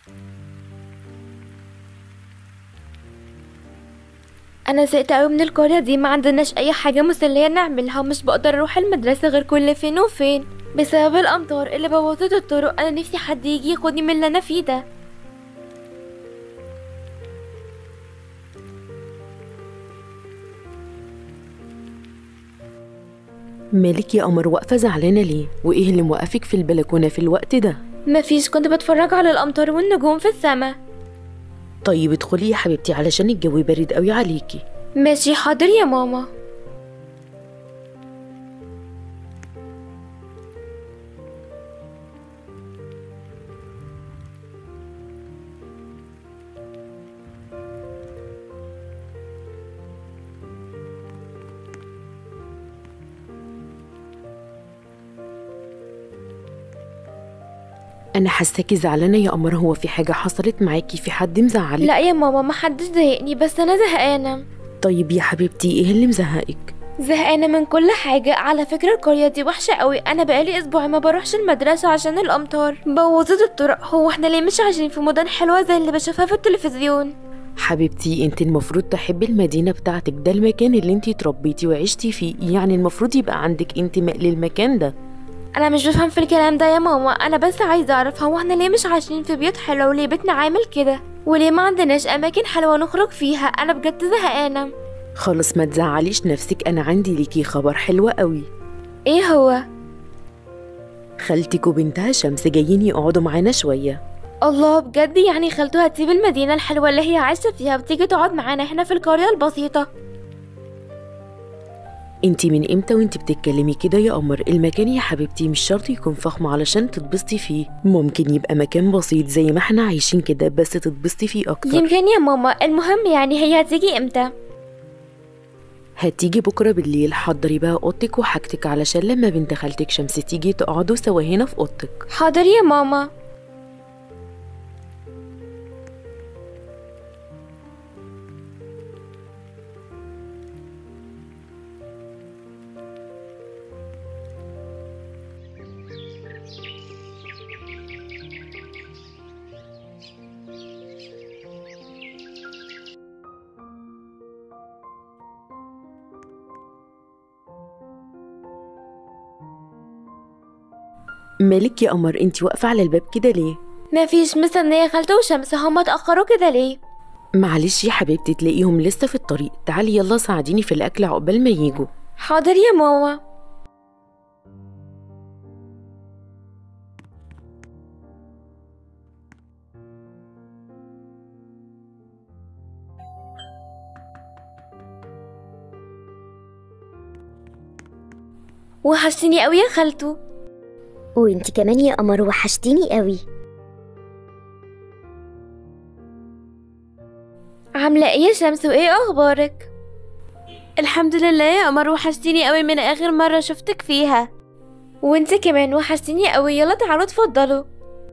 انا زهقت قوي من القريه دي ما عندناش اي حاجه مسليه نعملها ومش بقدر اروح المدرسه غير كل فين وفين بسبب الامطار اللي بوظت الطرق انا نفسي حد يجي ياخدني من اللي انا فيه ده مالك يا قمر واقفة زعلانة ليه؟ وإيه اللي موقفك في البلكونة في الوقت ده؟ مفيش كنت بتفرج على الامطار والنجوم في السما طيب ادخلي يا حبيبتي علشان الجو بارد قوي عليكي ماشي حاضر يا ماما أنا حاساكي زعلانة يا قمر هو في حاجة حصلت معاكي في حد مزعلك؟ لا يا ماما محدش ضايقني بس انا زهقانه طيب يا حبيبتي إيه اللي مزهقك؟ زهقانه من كل حاجه على فكره القريه دي وحشه قوي انا بقالي اسبوع ما بروحش المدرسه عشان الامطار بوظت الطرق هو احنا ليه مش عايشين في مدن حلوه زي اللي بشوفها في التلفزيون حبيبتي انت المفروض تحبي المدينة بتاعتك ده المكان اللي انت اتربيتي وعشتي فيه يعني المفروض يبقى عندك انتماء للمكان ده انا مش بفهم في الكلام ده يا ماما انا بس عايزه اعرف هو احنا ليه مش عايشين في بيوت حلوه وليه بيتنا عامل كده وليه ما عندناش اماكن حلوه نخرج فيها انا بجد زهقانه خالص ما تزعليش نفسك انا عندي ليكي خبر حلو قوي ايه هو خالتك وبنتها شمس جايين يقعدوا معانا شوية الله بجد يعني خالته هتسيب المدينه الحلوه اللي هي عايشه فيها وتيجي تقعد معانا هنا في القريه البسيطه انت من امتى وانت بتتكلمي كده يا قمر المكان يا حبيبتي مش شرط يكون فخم علشان تتبسطي فيه ممكن يبقى مكان بسيط زي ما احنا عايشين كده بس تتبسطي فيه اكتر يمكن يا ماما المهم يعني هي هتيجي امتى هتيجي بكرة بالليل حضري بقى اوضتك وحاجتك علشان لما بنت خالتك شمس تيجي تقعدوا سوا هنا في اوضتك حاضر يا ماما مالك يا قمر انت واقفة على الباب كده ليه مفيش مستنيه خالته وشمس هما اتاخروا كده ليه معلش يا حبيبتي تلاقيهم لسه في الطريق تعالي يلا ساعديني في الاكل عقبال ما يجوا حاضر يا ماما وحشتني قوي يا خالته وانت كمان يا قمر وحشتيني قوي عامله ايه يا شمس وايه اخبارك الحمد لله يا قمر وحشتيني قوي من اخر مره شفتك فيها وانت كمان وحشتيني قوي يلا تعالوا اتفضلوا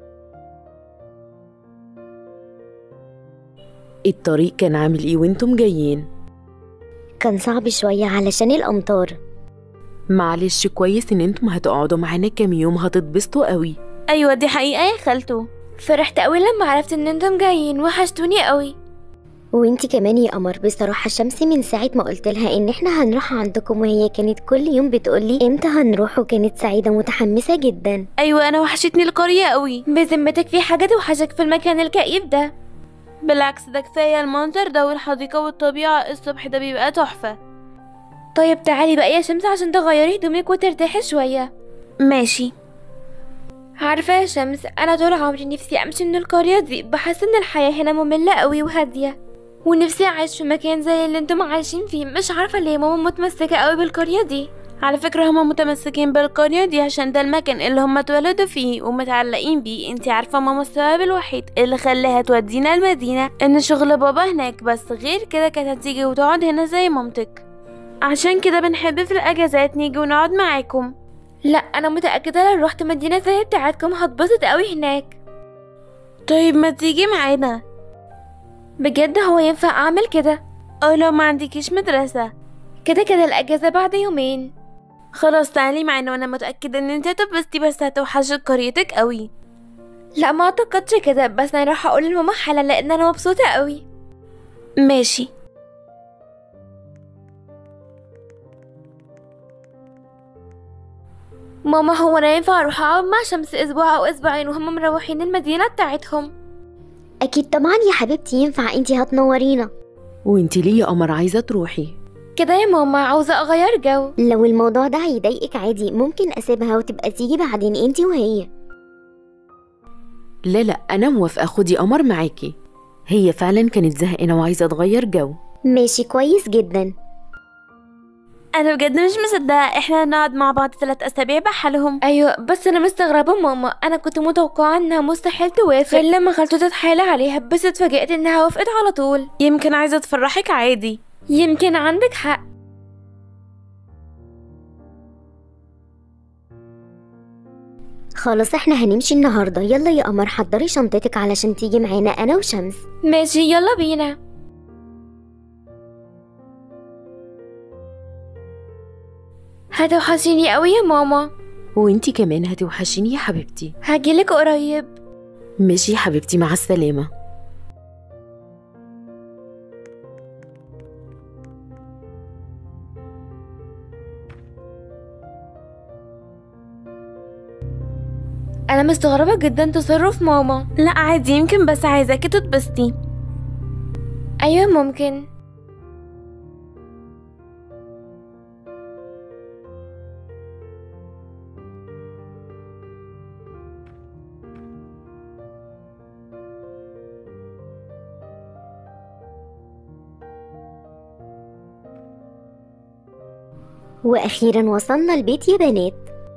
الطريق كان عامل ايه وانتم جايين كان صعب شوية علشان الأمطار معلش كويس ان انتم هتقعدوا معانا كام يوم هتتبسطوا قوي ايوه دي حقيقه يا خالته فرحت قوي لما عرفت ان انتم جايين وحشتوني قوي وانت كمان يا قمر بصراحة شمس من ساعة ما قلت لها ان احنا هنروح عندكم وهي كانت كل يوم بتقولي امتى هنروح وكانت سعيدة متحمسة جدا ايوه انا وحشتني القريه قوي بذمتك في حاجه توحشك في المكان الكئيب ده بالعكس ده كفايه المنظر ده والحديقه والطبيعه الصبح ده بيبقى تحفه طيب تعالي بقى يا شمس عشان تغيري هدومك وترتاحي شويه ماشي عارفه يا شمس انا طول عمري نفسي امشي من القريه دي بحس ان الحياه هنا ممله قوي وهاديه ونفسي اعيش في مكان زي اللي انتم عايشين فيه مش عارفه ليه ماما متمسكه قوي بالقريه دي على فكرة هما متمسكين بالقرية دي عشان ده المكان اللي هما اتولدوا فيه ومتعلقين بيه انتي عارفة ماما السبب الوحيد اللي خلاها تودينا المدينة ان شغل بابا هناك بس غير كده كانت هتيجي وتقعد هنا زي مامتك عشان كده بنحب في الاجازات نيجي ونقعد معاكم لا انا متأكدة لو رحت مدينة زي بتاعتكم هتبسط قوي هناك طيب ما تيجي معانا بجد هو ينفع اعمل كده او لو ما عندكيش مدرسة كده كده الاجازة بعد يومين خلاص تعالي معانا وانا متأكدة ان انت هتبسطي بس هتوحشك قريتك قوي لا ما اعتقدش كده بس انا راح اقول لماما حالا لان انا مبسوطه قوي ماشي ماما هو انا ينفع اروح اقعد مع شمس اسبوع او اسبوعين وهم مروحين المدينه بتاعتهم اكيد طبعا يا حبيبتي ينفع انتي هتنورينا وانت ليه يا قمر عايزة تروحي كده يا ماما عاوزه اغير جو لو الموضوع ده هيضايقك عادي ممكن اسيبها وتبقى تيجي بعدين انتي وهي لا لا أنا موافقة خدي قمر معاكي هي فعلا كانت زهقانة وعايزة تغير جو ماشي كويس جدا انا بجد مش مصدقه احنا نقعد مع بعض ثلاث اسابيع بحالهم ايوه بس انا مستغربه ماما انا كنت متوقعه انها مستحيل توافق غير لما خالته تتحايل عليها بس اتفاجئت انها وافقت على طول يمكن عايزه تفرحك عادي يمكن عندك حق خلاص احنا هنمشي النهارده يلا يا قمر حضري شنطتك علشان تيجي معانا انا وشمس ماشي يلا بينا هتوحشيني قوي يا ماما وانت كمان هتوحشيني يا حبيبتي هجيلك قريب ماشي يا حبيبتي مع السلامة انا مستغربه جدا تصرف ماما لا عادي يمكن بس عايزاكي تتبسطي ايوه ممكن واخيرا وصلنا البيت يا بنات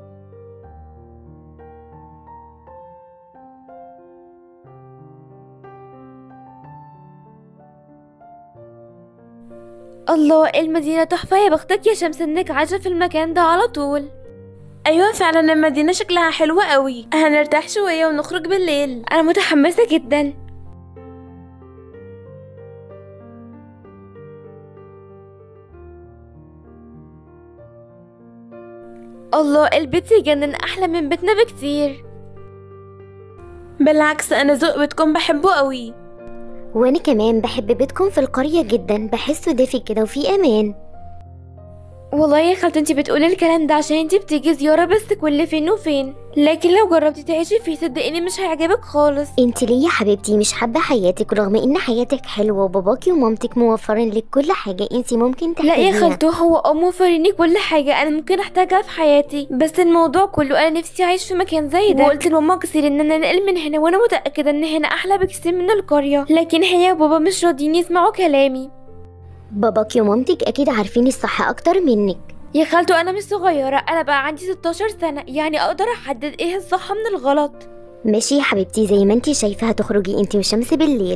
الله المدينة تحفة يا بختك يا شمس انك عايشة في المكان ده على طول ايوه فعلا المدينة شكلها حلو قوي هنرتاح شوية ونخرج بالليل انا متحمسة جدا الله البيت يجنن احلى من بيتنا بكتير بالعكس انا ذوق بيتكم بحبه قوي وانا كمان بحب بيتكم في القرية جدا بحسه دافي كده وفي امان والله يا خالتي انتي بتقولي الكلام ده عشان انتي بتيجي زيارة بس كل فين وفين لكن لو جربتي تعيشي فيه صدقيني مش هيعجبك خالص انت ليه يا حبيبتي مش حابة حياتك رغم ان حياتك حلوة وباباكي ومامتك موفرين لك كل حاجة انت ممكن لا تحتاجيها يا خالتو هو اه موفريني كل حاجة انا ممكن احتاجها في حياتي بس الموضوع كله انا نفسي اعيش في مكان زي ده وقلت لماما كتير ان انا انقل من هنا وانا متأكدة ان هنا احلى بكتير من القرية لكن هي وبابا مش راضيين يسمعوا كلامي باباكي ومامتك اكيد عارفين الصح اكتر منك يا خالتو انا مش صغيرة انا بقى عندي 16 سنة يعني اقدر احدد ايه الصح من الغلط ماشي يا حبيبتي زي ما انت شايفة هتخرجي انت وشمس بالليل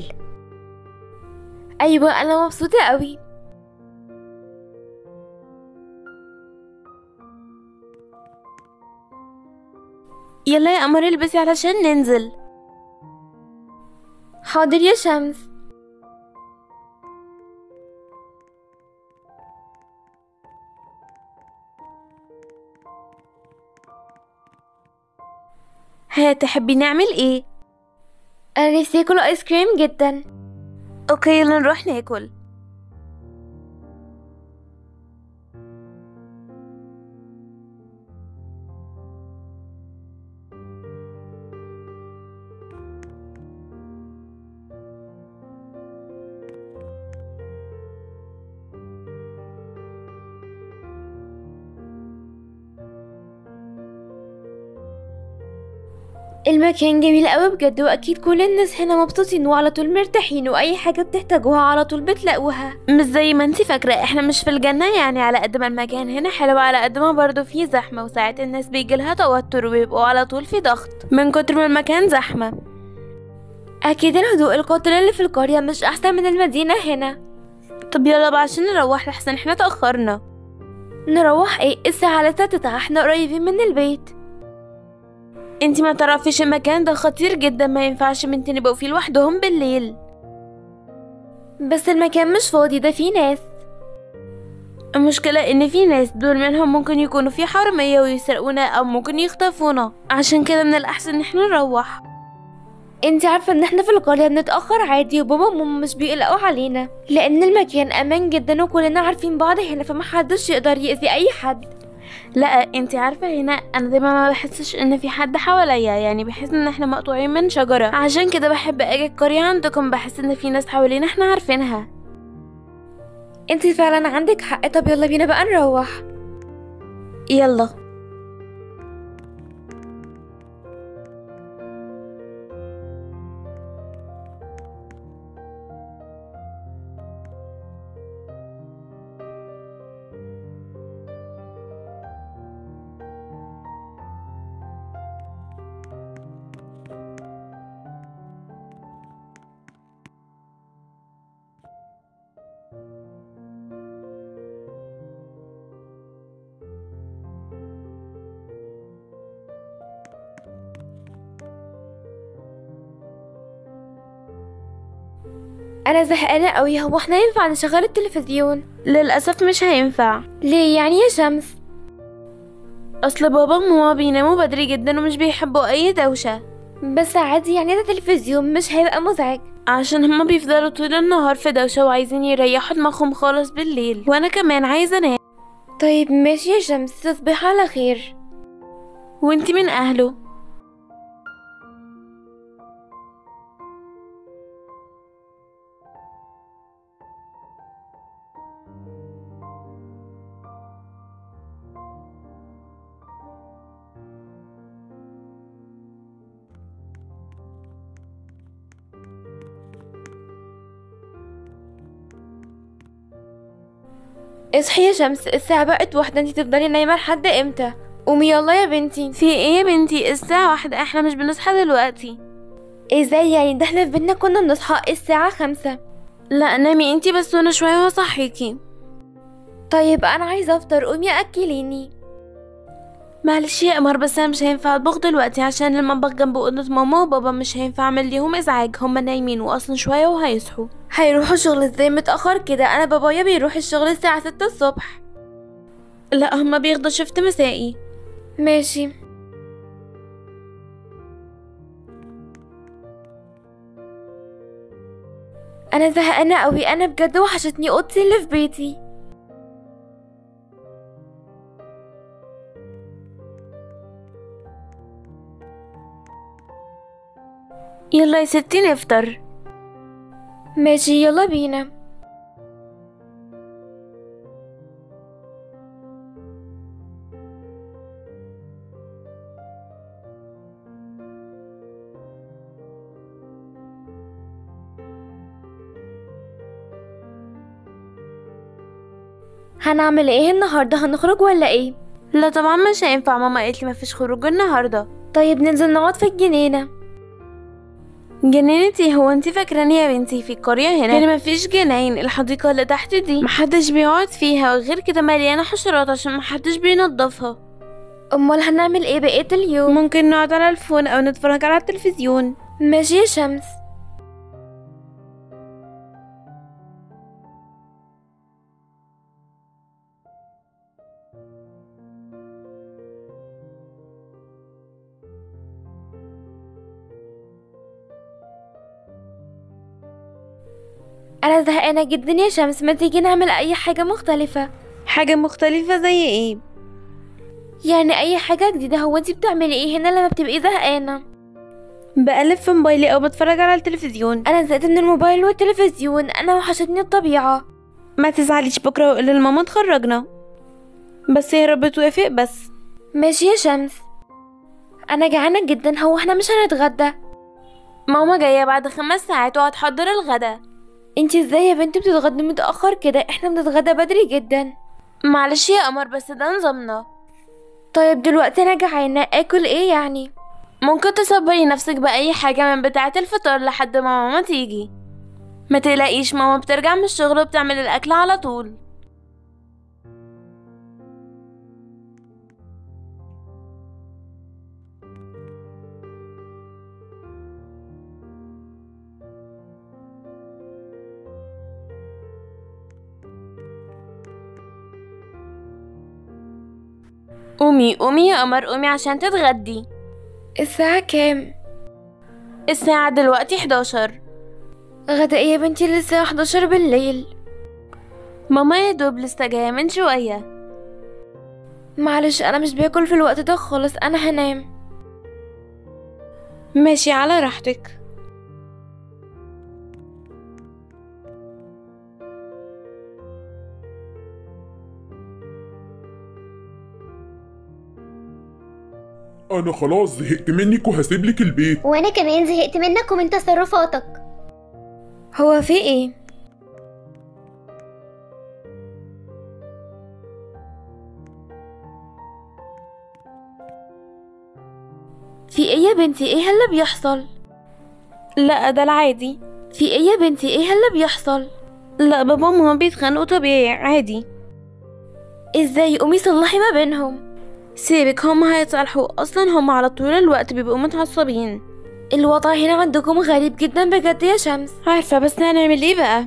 ايوه انا مبسوطة قوي يلا يا قمر البسي علشان ننزل حاضر يا شمس ها تحبي نعمل ايه انا نفسي اكل ايس كريم جدا اوكي يلا نروح ناكل المكان جميل قوي بجد واكيد كل الناس هنا مبسوطين وعلى طول مرتاحين واي حاجه بتحتاجوها على طول بتلاقوها مش زي ما انتي فاكره احنا مش في الجنه يعني على قد ما المكان هنا حلو على قد ما برضه فيه زحمه وساعات الناس بيجيلها توتر وبيبقوا على طول في ضغط من كتر ما المكان زحمه اكيد الهدوء القاتل اللي في القريه مش احسن من المدينه هنا طب يلا بقى عشان نروح لحسن احنا تاخرنا نروح ايه الساعه لسه تسعة احنا قريبين من البيت انتي ما تعرفيش المكان ده خطير جدا ما ينفعش بنتين يبقوا فيه لوحدهم بالليل بس المكان مش فاضي ده فيه ناس المشكلة ان في ناس دول منهم ممكن يكونوا في حرامية ويسرقونا او ممكن يخطفونا عشان كده من الاحسن ان احنا نروح انت عارفة ان احنا في القرية بنتأخر عادي وبابا وماما مش بيقلقوا علينا لان المكان امان جدا وكلنا عارفين بعض هنا فمحدش يقدر يأذي اي حد لا انت عارفة هنا انا دايما ما بحسش ان في حد حواليا يعني بحس ان احنا مقطوعين من شجرة عشان كده بحب اجي القرية عندكم بحس ان في ناس حوالينا احنا عارفينها انت فعلا عندك حق طب يلا بينا بقى نروح يلا انا زهقانه قوي هو احنا ينفع نشغل التلفزيون للاسف مش هينفع ليه يعني يا شمس اصل بابا وماما بيناموا بدري جدا ومش بيحبوا اي دوشه بس عادي يعني ده تلفزيون مش هيبقى مزعج عشان هما بيفضلوا طول النهار في دوشه وعايزين يريحوا دماغهم خالص بالليل وانا كمان عايزه انام طيب ماشي يا شمس تصبح على خير وانتي من اهله اصحي يا شمس الساعة بقت واحدة انتي تفضلي نايمة لحد امتى قومي يلا يا بنتي في ايه يا بنتي الساعة واحدة احنا مش بنصحى دلوقتي ازاي يعني ده احنا في بيتنا كنا بنصحى الساعة خمسة لا نامي انتي بس وانا شوية وصحيكي طيب انا عايزة افطر قومي اكليني معلش يا قمر بس انا مش هينفع اطبخ دلوقتي عشان المطبخ جنب اوضه ماما وبابا مش هينفع اعمل ليهم ازعاج هما نايمين واصلا شويه وهيصحوا هيروحوا الشغل ازاي متاخر كده انا بابايا بيروح الشغل الساعه ستة الصبح لا هما بياخدوا شفت مسائي ماشي انا زهقانه قوي انا بجد وحشتني اوضتي اللي في بيتي يلا يا ستي نفطر ماشي يلا بينا هنعمل ايه النهارده هنخرج ولا ايه لا طبعا مش هينفع ماما قالت لي مفيش خروج النهارده طيب ننزل نقعد في الجنينه جنينتي هو انت فاكراني يا بنتي في القرية هنا يعني مفيش جناين الحديقة اللي تحت دي محدش بيقعد فيها وغير كده مليانة حشرات عشان محدش بينضفها امال هنعمل ايه بقية اليوم ممكن نقعد على الفون او نتفرج على التلفزيون ماشي يا شمس انا زهقانه جدا يا شمس ما تيجي نعمل اي حاجه مختلفه حاجه مختلفه زي ايه يعني اي حاجه جديده هو انت بتعملي ايه هنا لما بتبقي زهقانه بقلب في موبايلي او بتفرج على التلفزيون انا زهقت من الموبايل والتلفزيون انا وحشتني الطبيعه ما تزعليش بكره وقولي لماما تخرجنا بس يا رب توافق بس ماشي يا شمس انا جعانه جدا هو احنا مش هنتغدى ماما جايه بعد خمس ساعات وهتحضر الغدا انتي ازاي يا بنتي بتتغدي متأخر كده احنا بنتغدى بدري جدا معلش يا قمر بس ده نظامنا طيب دلوقتي انا جعانة اكل ايه يعني ممكن تصبري نفسك بأي حاجة من بتاعة الفطار لحد ما ماما تيجي ما تقلقيش ماما بترجع من الشغل وبتعمل الأكل على طول قومي قومي يا قمر قومي عشان تتغدي الساعة كام؟ الساعة دلوقتي 11 غدا إيه يا بنتي لسه 11 بالليل ماما يا دوب لسه جاية من شوية معلش أنا مش باكل في الوقت ده خالص أنا هنام ماشي على راحتك انا خلاص زهقت منك وهسيبلك البيت وانا كمان زهقت منك ومن تصرفاتك هو في ايه في ايه يا بنتي ايه هلا بيحصل لا ده العادي في ايه يا بنتي ايه هلا بيحصل لا بابا وماما بيتخانقوا طبيعي عادي ازاي قومي صلحي ما بينهم سيبك هما هيتصالحوا اصلا هما على طول الوقت بيبقوا متعصبين الوضع هنا عندكم غريب جدا بجد يا شمس عارفة بس هنعمل ايه بقى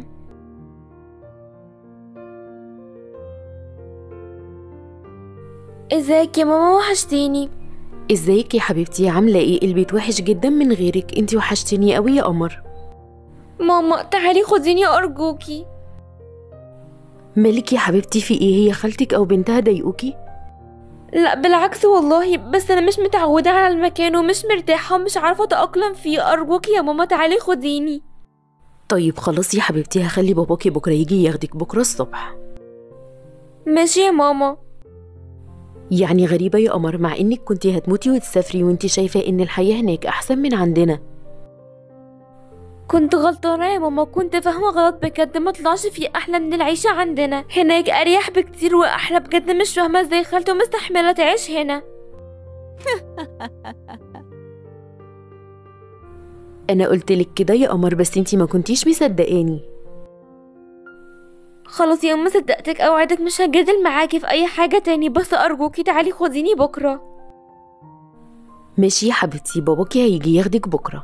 ازيك يا ماما وحشتيني ازيك يا حبيبتي عاملة ايه البيت وحش جدا من غيرك انتي وحشتيني قوي يا قمر ماما تعالي خديني ارجوكي مالك يا حبيبتي في ايه هي خالتك او بنتها ضايقوكي لا بالعكس والله بس انا مش متعودة على المكان ومش مرتاحة ومش عارفة اتأقلم فيه ارجوكي يا ماما تعالي خديني طيب خلاص يا حبيبتي هخلي باباكي بكرة يجي ياخدك بكرة الصبح ماشي يا ماما يعني غريبة يا قمر مع انك كنتي هتموتي وتسافري وانتي شايفة ان الحياة هناك احسن من عندنا كنت غلطانة يا ماما كنت فاهمة غلط بجد ما طلعش في أحلى من العيشة عندنا هناك أريح بكتير وأحلى بجد مش فاهمة ازاي خالته مستحملة تعيش هنا انا قلتلك كده يا قمر بس انتي ما كنتيش مصدقاني خلاص يا أم صدقتك أوعدك مش هجادل معاكي في أي حاجة تاني بس أرجوكي تعالي خديني بكرة ماشي يا حبيبتي باباكي هيجي ياخدك بكرة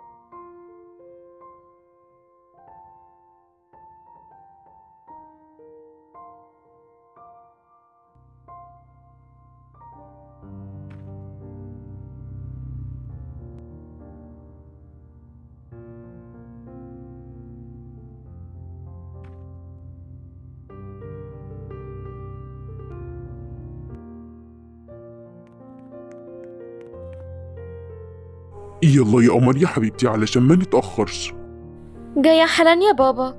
يلا يا قمر يا حبيبتي علشان ما نتأخرش جاية حالا يا بابا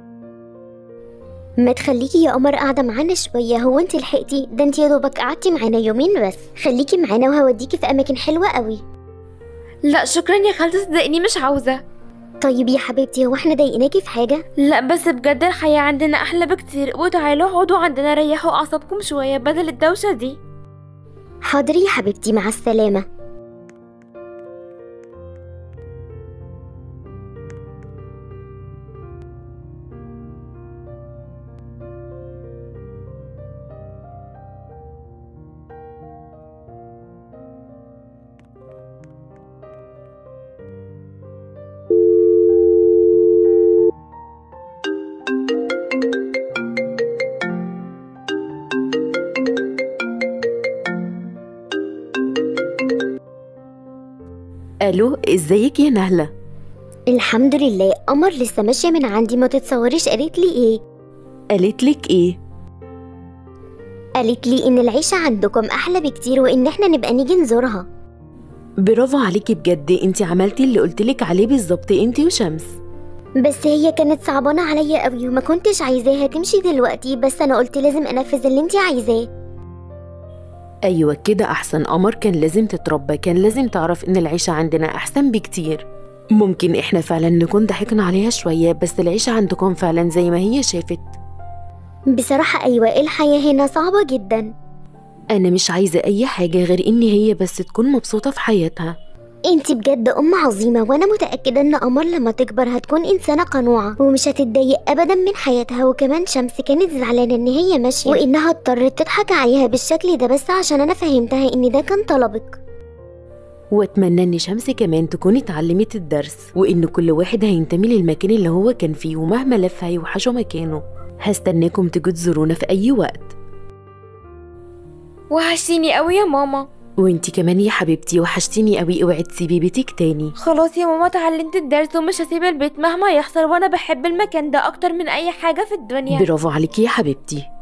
ما تخليكي يا قمر قاعدة معانا شوية هو انت لحقتي ده انت يا دوبك قعدتي معانا يومين بس خليكي معانا وهوديكي في أماكن حلوة قوي لا شكرا يا خالتي صدقني مش عاوزة طيب يا حبيبتي هو احنا ضايقناكي في حاجة لا بس بجد الحياة عندنا أحلى بكتير وتعالوا اقعدوا عندنا ريحوا أعصابكم شوية بدل الدوشة دي حاضر يا حبيبتي مع السلامة الو ازيك يا نهلة الحمد لله قمر لسه ماشية من عندي ما تتصوريش قالت لي ايه قالتلك ايه قالت لي ان العيشة عندكم احلى بكتير وان احنا نبقى نيجي نزورها برافو عليكي بجد انتي عملتي اللي قلتلك عليه بالظبط انتي وشمس بس هي كانت صعبانة عليا قوي وما كنتش عايزاها تمشي دلوقتي بس انا قلت لازم انفذ اللي انتي عايزاه ايوه كده احسن قمر كان لازم تتربى كان لازم تعرف ان العيشة عندنا احسن بكتير ممكن احنا فعلا نكون ضحكنا عليها شوية بس العيشة عندكم فعلا زي ما هي شافت بصراحة ايوه الحياة هنا صعبة جدا انا مش عايزة اي حاجة غير ان هي بس تكون مبسوطة في حياتها انتي بجد ام عظيمة وانا متأكدة ان قمر لما تكبر هتكون انسانة قنوعة ومش هتتضايق ابدا من حياتها وكمان شمس كانت زعلانة ان هي ماشية وانها اضطرت تضحك عليها بالشكل ده بس عشان انا فهمتها ان ده كان طلبك واتمنى ان شمس كمان تكون اتعلمت الدرس وان كل واحد هينتمي للمكان اللي هو كان فيه ومهما لف هيوحشه مكانه هستناكم تجوا تزورونا في اي وقت وحشتيني قوي يا ماما وانتي كمان يا حبيبتي وحشتيني قوي اوعي تسيبي بيتك تاني خلاص يا ماما اتعلمت الدرس ومش هسيب البيت مهما يحصل وانا بحب المكان ده اكتر من اي حاجة في الدنيا برافو عليكي يا حبيبتي